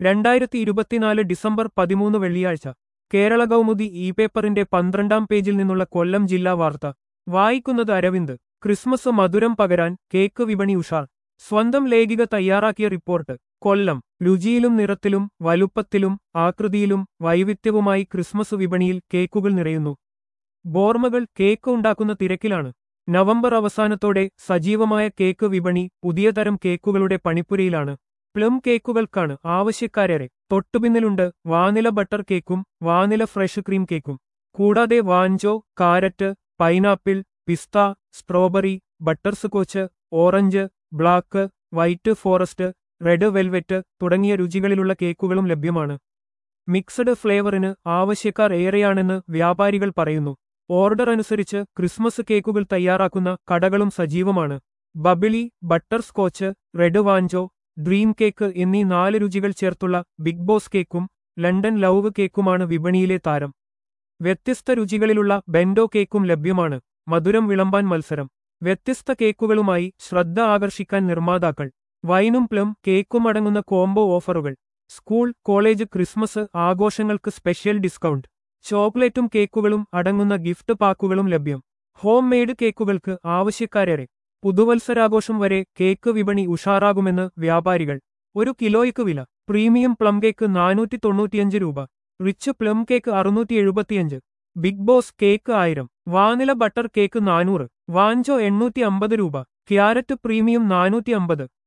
രണ്ടായിരത്തി ഇരുപത്തിനാല് ഡിസംബർ പതിമൂന്ന് വെള്ളിയാഴ്ച കേരള കൗമുദി ഇ പേപ്പറിന്റെ പന്ത്രണ്ടാം പേജിൽ നിന്നുള്ള കൊല്ലം ജില്ലാ വാർത്ത വായിക്കുന്നത് അരവിന്ദ് ക്രിസ്മസ് മധുരം പകരാൻ കേക്ക് വിപണി ഉഷാർ സ്വന്തം ലേഖിക തയ്യാറാക്കിയ റിപ്പോർട്ട് കൊല്ലം രുചിയിലും നിറത്തിലും വലുപ്പത്തിലും ആകൃതിയിലും വൈവിധ്യവുമായി ക്രിസ്മസ് വിപണിയിൽ കേക്കുകൾ നിറയുന്നു ബോർമകൾ കേക്ക് ഉണ്ടാക്കുന്ന തിരക്കിലാണ് നവംബർ അവസാനത്തോടെ സജീവമായ കേക്ക് വിപണി പുതിയ തരം കേക്കുകളുടെ പണിപ്പുരയിലാണ് പ്ലം കേക്കുകൾക്കാണ് ആവശ്യക്കാരേറെ തൊട്ടുപിന്നിലുണ്ട് വാനില ബട്ടർ കേക്കും വാനില ഫ്രഷ് ക്രീം കേക്കും കൂടാതെ വാഞ്ചോ കാരറ്റ് പൈനാപ്പിൾ പിസ്ത strawberry butterscotch orange black white forest red velvet തുടങ്ങിയ രുചികളിലുള്ള കേക്കുകളും ലഭ്യമാണ് മിക്സഡ് ഫ്ലേവറിന് ആവശ്യക്കാർ ഏറെയാണെന്ന് വ്യാപാരികൾ പറയുന്നു ഓർഡർ അനുസരിച്ച് ക്രിസ്മസ് കേക്കുകൾ തയ്യാറാക്കുന്ന കടകളും സജീവമാണ് ബബിളി ബട്ടർ സ്കോച്ച് റെഡ് വാഞ്ചോ ഡ്രീം കേക്ക് എന്നീ നാല് രുചികൾ ചേർത്തുള്ള ബിഗ് ബോസ് കേക്കും ലണ്ടൻ ലവ് കേക്കുമാണ് വിപണിയിലെ താരം വ്യത്യസ്ത രുചികളിലുള്ള ബെൻഡോ കേക്കും ലഭ്യമാണ് മധുരം വിളമ്പാൻ മത്സരം വ്യത്യസ്ത കേക്കുകളുമായി ശ്രദ്ധ ആകർഷിക്കാൻ നിർമ്മാതാക്കൾ വൈനും പ്ലം കേക്കും അടങ്ങുന്ന കോംബോ ഓഫറുകൾ സ്കൂൾ കോളേജ് ക്രിസ്മസ് ആഘോഷങ്ങൾക്ക് സ്പെഷ്യൽ ഡിസ്കൗണ്ട് ചോക്ലേറ്റും കേക്കുകളും അടങ്ങുന്ന ഗിഫ്റ്റ് പാക്കുകളും ലഭ്യം ഹോം മെയ്ഡ് കേക്കുകൾക്ക് ആവശ്യക്കാരേറെ പുതുവത്സരാഘോഷം വരെ കേക്ക് വിപണി ഉഷാറാകുമെന്ന് വ്യാപാരികൾ ഒരു കിലോയ്ക്ക് വില പ്രീമിയം പ്ലം കേക്ക് നാനൂറ്റി തൊണ്ണൂറ്റിയഞ്ച് രൂപ റിച്ച് പ്ലം കേക്ക് അറുന്നൂറ്റി എഴുപത്തിയഞ്ച് ബിഗ് ബോസ് കേക്ക് ആയിരം വാനില ബട്ടർ കേക്ക് നാനൂറ് വാഞ്ചോ എണ്ണൂറ്റി അമ്പത് രൂപ ക്യാരറ്റ് പ്രീമിയം നാനൂറ്റി അമ്പത്